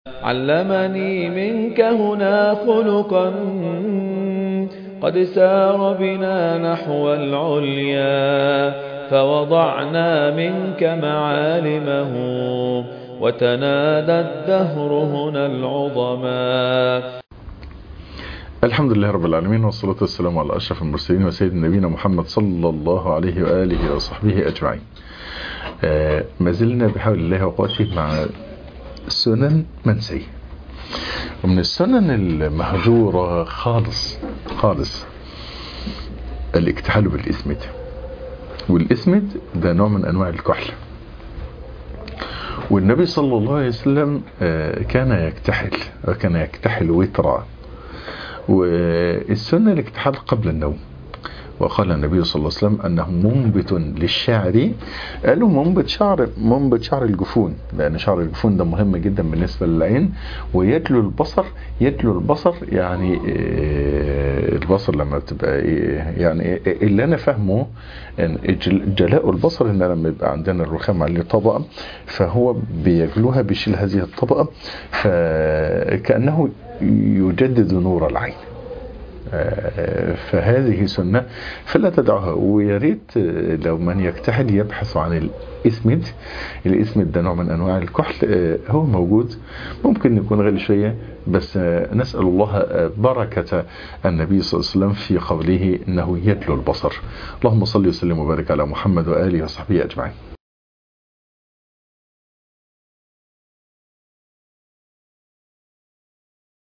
علمني منك هنا خلقا قد سار بنا نحو العليا فوضعنا منك معالمه وتنادى الدهر هنا العظما الحمد لله رب العالمين والصلاة والسلام على أشرف المرسلين وسيد نبينا محمد صلى الله عليه وآله وصحبه أجمعين آه ما زلنا بحول الله وقوته مع سنن منسية ومن السنن المهجورة خالص خالص الاكتحال بالإسمد والإسمد ده نوع من أنواع الكحل والنبي صلى الله عليه وسلم كان يكتحل وكان يكتحل وترا والسنة الاكتحال قبل النوم وقال النبي صلى الله عليه وسلم أنه منبت للشعر قالوا منبت شعر منبت شعر الجفون لأن شعر الجفون ده مهم جدا بالنسبة للعين ويتلو البصر يتلو البصر يعني البصر لما بتبقى يعني اللي أنا فاهمه إن جلاء البصر إن لما يبقى عندنا الرخام عليه طبقة فهو بيجلوها بيشيل هذه الطبقة فكأنه يجدد نور العين فهذه سنة فلا تدعها ويا ريت لو من يكتحل يبحث عن الاسمد الاسمد ده نوع من انواع الكحل هو موجود ممكن يكون غالي شوية بس نسأل الله بركة النبي صلى الله عليه وسلم في قوله انه يتلو البصر اللهم صل وسلم وبارك على محمد وآله وصحبه اجمعين